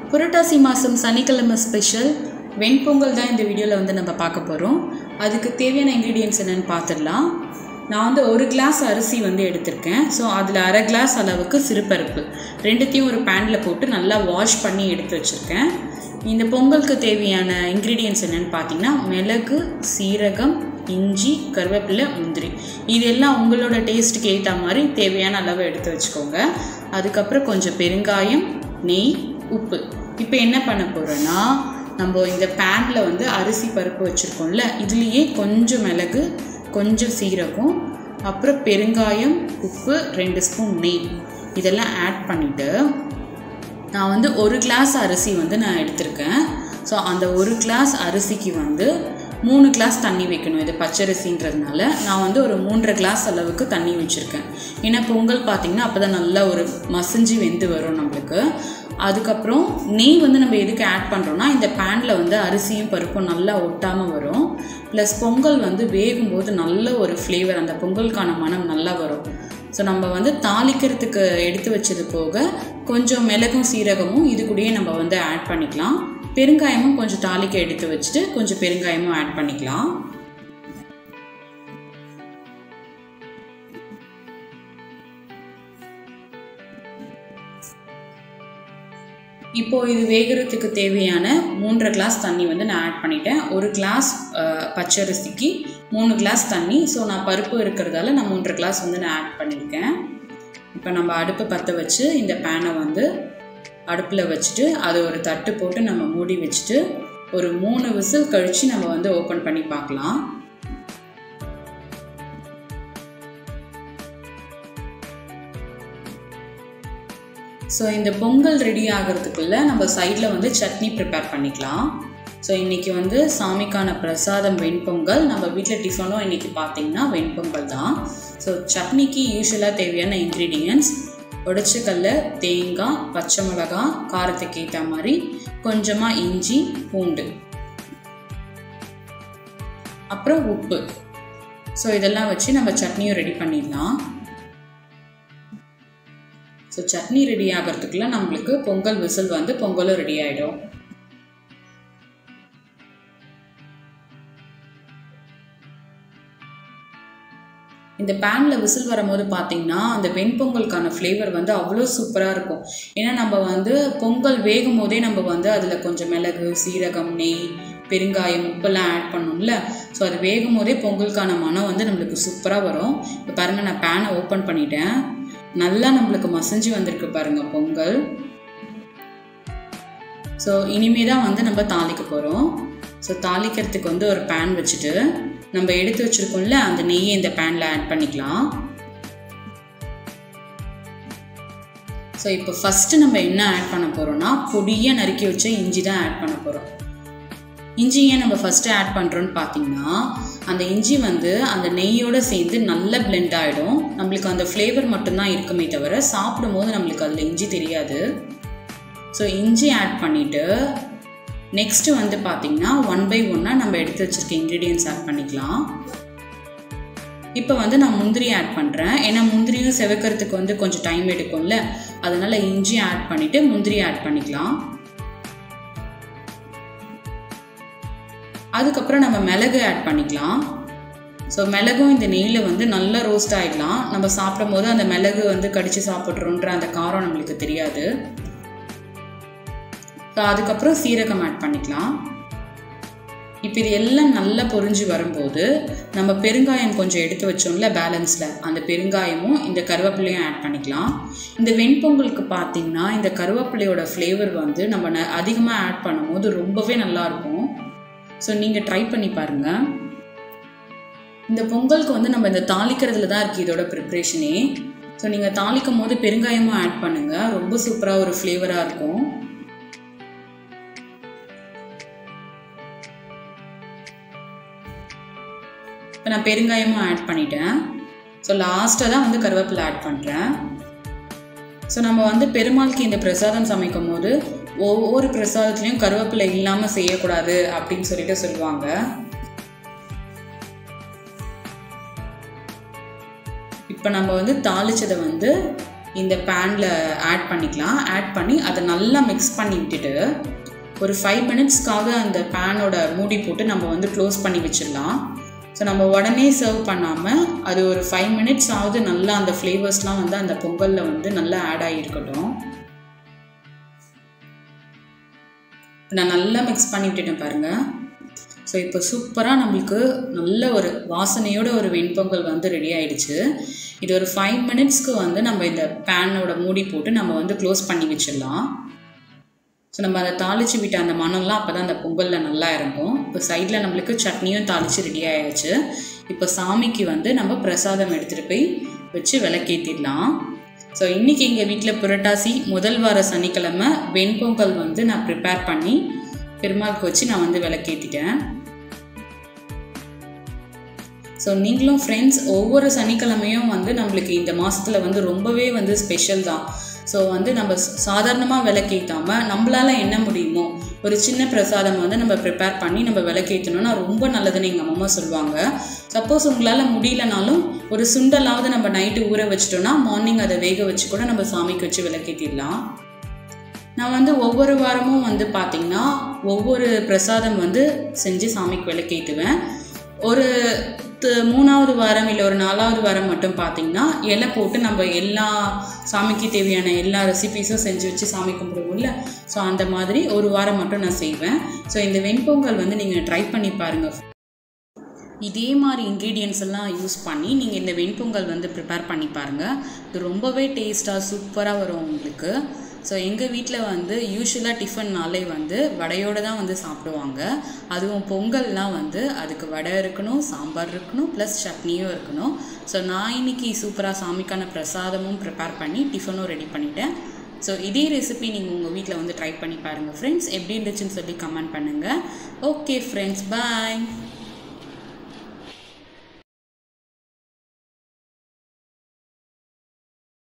புரட்டாசி மாதம் சனிக்கிழமை ஸ்பெஷல் வெண்பொங்கல் தான் இந்த வீடியோவில் வந்து நம்ம பார்க்க போகிறோம் அதுக்கு தேவையான இன்க்ரீடியன்ஸ் என்னென்னு பார்த்துடலாம் நான் வந்து ஒரு கிளாஸ் அரிசி வந்து எடுத்திருக்கேன் ஸோ அதில் அரை கிளாஸ் அளவுக்கு சிறுபருப்பு ரெண்டுத்தையும் ஒரு பேனில் போட்டு நல்லா வாஷ் பண்ணி எடுத்து வச்சுருக்கேன் இந்த பொங்கலுக்கு தேவையான இன்க்ரீடியன்ஸ் என்னென்னு பார்த்தீங்கன்னா மிளகு சீரகம் இஞ்சி கருவேப்பிலை முந்திரி இது எல்லாம் உங்களோட டேஸ்ட்டுக்கு ஏற்ற மாதிரி தேவையான அளவு எடுத்து வச்சுக்கோங்க அதுக்கப்புறம் கொஞ்சம் பெருங்காயம் நெய் உப்பு இப்போ என்ன பண்ண போகிறோன்னா நம்ம இந்த பேனில் வந்து அரிசி பருப்பு வச்சுருக்கோம்ல இதுலேயே கொஞ்சம் மிளகு கொஞ்சம் சீரகம் அப்புறம் பெருங்காயம் உப்பு ரெண்டு ஸ்பூன் நெய் இதெல்லாம் ஆட் பண்ணிவிட்டு நான் வந்து ஒரு கிளாஸ் அரிசி வந்து நான் எடுத்திருக்கேன் ஸோ அந்த ஒரு கிளாஸ் அரிசிக்கு வந்து மூணு கிளாஸ் தண்ணி வைக்கணும் இது பச்சரிசின்றதுனால நான் வந்து ஒரு மூன்றரை கிளாஸ் அளவுக்கு தண்ணி வச்சுருக்கேன் ஏன்னா பொங்கல் பார்த்திங்கன்னா அப்போ தான் நல்லா ஒரு மசிஞ்சு வெந்து வரும் நம்மளுக்கு அதுக்கப்புறம் நெய் வந்து நம்ம எதுக்கு ஆட் பண்ணுறோன்னா இந்த பேனில் வந்து அரிசியும் பருப்பும் நல்லா ஒட்டாமல் வரும் ப்ளஸ் பொங்கல் வந்து வேகும்போது நல்ல ஒரு ஃப்ளேவர் அந்த பொங்கலுக்கான மனம் நல்லா வரும் ஸோ நம்ம வந்து தாளிக்கிறதுக்கு எடுத்து வச்சது போக கொஞ்சம் மிளகும் சீரகமும் இது கூடயே நம்ம வந்து ஆட் பண்ணிக்கலாம் பெருங்காயமும் கொஞ்சம் தாளிக்க எடுத்து வச்சுட்டு கொஞ்சம் பெருங்காயமும் ஆட் பண்ணிக்கலாம் இப்போது இது வேகிறதுக்கு தேவையான மூன்றரை கிளாஸ் தண்ணி வந்து நான் ஆட் பண்ணிட்டேன் ஒரு கிளாஸ் பச்சரிசிக்கு மூணு கிளாஸ் தண்ணி ஸோ நான் பருப்பு இருக்கிறதால நான் மூன்றரை கிளாஸ் வந்து நான் ஆட் பண்ணியிருக்கேன் இப்போ நம்ம அடுப்பு பற்ற வச்சு இந்த பேனை வந்து அடுப்பில் வச்சுட்டு அதை ஒரு தட்டு போட்டு நம்ம மூடி வச்சுட்டு ஒரு மூணு விசில் கழித்து நம்ம வந்து ஓப்பன் பண்ணி பார்க்கலாம் ஸோ இந்த பொங்கல் ரெடி ஆகிறதுக்குள்ளே நம்ம சைடில் வந்து சட்னி ப்ரிப்பேர் பண்ணிக்கலாம் ஸோ இன்றைக்கி வந்து சாமிக்கான பிரசாதம் வெண்பொங்கல் நம்ம வீட்டில் டிஃபனும் இன்றைக்கி பார்த்திங்கன்னா வெண்பொங்கல் தான் ஸோ சட்னிக்கு யூஸ்வலாக தேவையான இன்க்ரீடியன்ஸ் உடச்சக்கல்ல தேங்காய் பச்சை மிளகா காரத்துக்கு ஏற்ற மாதிரி கொஞ்சமாக இஞ்சி பூண்டு அப்புறம் உப்பு ஸோ இதெல்லாம் வச்சு நம்ம சட்னியும் ரெடி பண்ணிடலாம் ஸோ சட்னி ரெடி ஆகிறதுக்குள்ள நம்மளுக்கு பொங்கல் விசில் வந்து பொங்கலும் ரெடி ஆகிடும் இந்த பேனில் விசில் வரும்போது பார்த்திங்கன்னா அந்த வெண்பொங்கலுக்கான ஃப்ளேவர் வந்து அவ்வளோ சூப்பராக இருக்கும் ஏன்னா நம்ம வந்து பொங்கல் வேகும் போதே நம்ம வந்து அதில் கொஞ்சம் மிளகு சீரகம் நெய் பெருங்காயம் உப்பெல்லாம் ஆட் பண்ணோம்ல ஸோ அது வேகும் போதே பொங்கலுக்கான மனம் வந்து நம்மளுக்கு சூப்பராக வரும் இப்போ பாருங்கள் நான் பேனை ஓப்பன் பண்ணிட்டேன் நல்லா நம்மளுக்கு மசஞ்சு வந்திருக்கு பாருங்கள் பொங்கல் ஸோ இனிமே தான் வந்து நம்ம தாளிக்க போகிறோம் ஸோ தாளிக்கிறதுக்கு வந்து ஒரு பேன் வச்சுட்டு நம்ம எடுத்து வச்சுருக்கோம்ல அந்த நெய்யை இந்த பேனில் ஆட் பண்ணிக்கலாம் ஸோ இப்போ ஃபஸ்ட்டு நம்ம என்ன ஆட் பண்ண போகிறோம்னா பொடியாக நறுக்கி வச்ச இஞ்சி தான் ஆட் பண்ண போகிறோம் இஞ்சி ஏன் நம்ம ஃபஸ்ட்டு ஆட் பண்ணுறோன்னு பார்த்தீங்கன்னா அந்த இஞ்சி வந்து அந்த நெய்யோடு சேர்ந்து நல்லா பிளெண்ட் ஆகிடும் நம்மளுக்கு அந்த ஃப்ளேவர் மட்டும்தான் இருக்குமே தவிர சாப்பிடும் போது நம்மளுக்கு அதில் இஞ்சி தெரியாது ஸோ இஞ்சி ஆட் பண்ணிவிட்டு நெக்ஸ்ட்டு வந்து பார்த்திங்கன்னா ஒன் பை ஒன்னாக நம்ம எடுத்து வச்சுருக்க இன்க்ரீடியன்ஸ் ஆட் பண்ணிக்கலாம் இப்போ வந்து நான் முந்திரி ஆட் பண்ணுறேன் ஏன்னா முந்திரியும் செவக்கிறதுக்கு வந்து கொஞ்சம் டைம் எடுக்கும்ல அதனால் இஞ்சி ஆட் பண்ணிவிட்டு முந்திரி ஆட் பண்ணிக்கலாம் அதுக்கப்புறம் நம்ம மிளகு ஆட் பண்ணிக்கலாம் ஸோ மிளகும் இந்த நெய்யில் வந்து நல்லா ரோஸ்ட் ஆகிடலாம் நம்ம சாப்பிடும் போது அந்த மிளகு வந்து கடித்து சாப்பிட்றோன்ற அந்த காரம் நம்மளுக்கு தெரியாது ஸோ அதுக்கப்புறம் சீரகம் ஆட் பண்ணிக்கலாம் இப்போ இது எல்லாம் நல்லா பொரிஞ்சு வரும்போது நம்ம பெருங்காயம் கொஞ்சம் எடுத்து வச்சோம்ல பேலன்ஸில் அந்த பெருங்காயமும் இந்த கருவேப்பிலையும் ஆட் பண்ணிக்கலாம் இந்த வெண்பொங்கலுக்கு பார்த்திங்கன்னா இந்த கருவேப்பிலையோட ஃப்ளேவர் வந்து நம்ம ந அதிகமாக ஆட் பண்ணும்போது ரொம்பவே நல்லாயிருக்கும் ஸோ நீங்கள் ட்ரை பண்ணி பாருங்கள் இந்த பொங்கலுக்கு வந்து நம்ம இந்த தாளிக்கிறதுல தான் இருக்குது இதோட ப்ரிப்ரேஷனே ஸோ நீங்கள் தாளிக்கும் போது பெருங்காயமும் ஆட் பண்ணுங்கள் ரொம்ப சூப்பராக ஒரு ஃப்ளேவராக இருக்கும் இப்போ நான் பெருங்காயமும் ஆட் பண்ணிட்டேன் ஸோ லாஸ்ட்டாக தான் வந்து கருவேப்பிலை ஆட் பண்ணுறேன் ஸோ நம்ம வந்து பெருமாளுக்கு இந்த பிரசாதம் சமைக்கும் போது ஒவ்வொரு பிரசாதத்துலேயும் கருவேப்பிலை இல்லாமல் செய்யக்கூடாது அப்படின்னு சொல்லிட்டு சொல்லுவாங்க இப்போ நம்ம வந்து தாளிச்சதை வந்து இந்த பேனில் ஆட் பண்ணிக்கலாம் ஆட் பண்ணி அதை நல்லா மிக்ஸ் பண்ணி விட்டுட்டு ஒரு ஃபைவ் மினிட்ஸ்க்காக அந்த பேனோட மூடி போட்டு நம்ம வந்து க்ளோஸ் பண்ணி வச்சிடலாம் ஸோ நம்ம உடனே சர்வ் பண்ணாமல் அது ஒரு ஃபைவ் மினிட்ஸ் ஆகுது நல்லா அந்த ஃப்ளேவர்ஸ்லாம் வந்து அந்த பொங்கலில் வந்து நல்லா ஆட் ஆகியிருக்கட்டும் நான் நல்லா மிக்ஸ் பண்ணி விட்டுட்டேன் பாருங்கள் ஸோ இப்போ சூப்பராக நம்மளுக்கு நல்ல ஒரு வாசனையோட ஒரு வெண்பொங்கல் வந்து ரெடி ஆயிடுச்சு இது ஒரு ஃபைவ் மினிட்ஸ்க்கு வந்து நம்ம இந்த பேனோட மூடி போட்டு நம்ம வந்து க்ளோஸ் பண்ணி வச்சிடலாம் ஸோ நம்ம அதை தாளித்து விட்ட அந்த மணம்லாம் அப்போ தான் அந்த பொங்கலில் நல்லா இறங்கும் இப்போ சைடில் நம்மளுக்கு சட்னியும் தாளித்து ரெடி ஆயாச்சு இப்போ சாமிக்கு வந்து நம்ம பிரசாதம் எடுத்துகிட்டு போய் வச்சு விளக்கேற்றிடலாம் ஸோ இன்றைக்கி எங்கள் வீட்டில் புரட்டாசி முதல் வார சனிக்கிழமை வெண்பொங்கல் வந்து நான் ப்ரிப்பேர் பண்ணி பெருமாளுக்கு வச்சு நான் வந்து விளக்கேற்றிட்டேன் ஸோ நீங்களும் ஃப்ரெண்ட்ஸ் ஒவ்வொரு சனிக்கிழமையும் வந்து நம்மளுக்கு இந்த மாதத்தில் வந்து ரொம்பவே வந்து ஸ்பெஷல் தான் ஸோ வந்து நம்ம சாதாரணமாக விளக்கேற்றாமல் நம்மளால் என்ன முடியுமோ ஒரு சின்ன பிரசாதம் வந்து நம்ம ப்ரிப்பேர் பண்ணி நம்ம விளக்கேற்றணும்னா ரொம்ப நல்லதுன்னு எங்கள் அம்மா சொல்லுவாங்க சப்போஸ் உங்களால் முடியலனாலும் ஒரு சுண்டலாவது நம்ம நைட்டு ஊற வச்சிட்டோன்னா மார்னிங் அதை வேக வச்சு கூட நம்ம சாமிக்கு வச்சு விளக்கேற்றிடலாம் நான் வந்து ஒவ்வொரு வாரமும் வந்து பார்த்திங்கன்னா ஒவ்வொரு பிரசாதம் வந்து செஞ்சு சாமிக்கு விளக்கேற்றுவேன் ஒரு மூணாவது வாரம் இல்லை ஒரு நாலாவது வாரம் மட்டும் பார்த்திங்கன்னா இலை போட்டு நம்ம எல்லா சாமிக்கு தேவையான எல்லா ரெசிபீஸும் செஞ்சு வச்சு சாமி கும்பிடுவோம்ல ஸோ அந்த மாதிரி ஒரு வாரம் மட்டும் நான் செய்வேன் ஸோ இந்த வெண்பொங்கல் வந்து நீங்கள் ட்ரை பண்ணி பாருங்கள் இதே மாதிரி இன்க்ரீடியன்ஸ் எல்லாம் யூஸ் பண்ணி நீங்கள் இந்த வெண்பொங்கல் வந்து ப்ரிப்பேர் பண்ணி பாருங்கள் இது ரொம்பவே டேஸ்ட்டாக சூப்பராக வரும் உங்களுக்கு ஸோ எங்கள் வீட்டில் வந்து யூஸ்வலாக டிஃபன்னாலே வந்து வடையோடு தான் வந்து சாப்பிடுவாங்க அதுவும் பொங்கல்னால் வந்து அதுக்கு வடை இருக்கணும் சாம்பார் இருக்கணும் ப்ளஸ் சட்னியும் இருக்கணும் ஸோ நான் இன்னைக்கு சூப்பராக சாமிக்கான பிரசாதமும் ப்ரிப்பேர் பண்ணி டிஃபனும் ரெடி பண்ணிட்டேன் ஸோ இதே ரெசிபி நீங்கள் உங்கள் வீட்டில் வந்து ட்ரை பண்ணி பாருங்கள் ஃப்ரெண்ட்ஸ் எப்படி இருந்துச்சுன்னு சொல்லி கமெண்ட் பண்ணுங்கள் ஓகே ஃப்ரெண்ட்ஸ் பாய்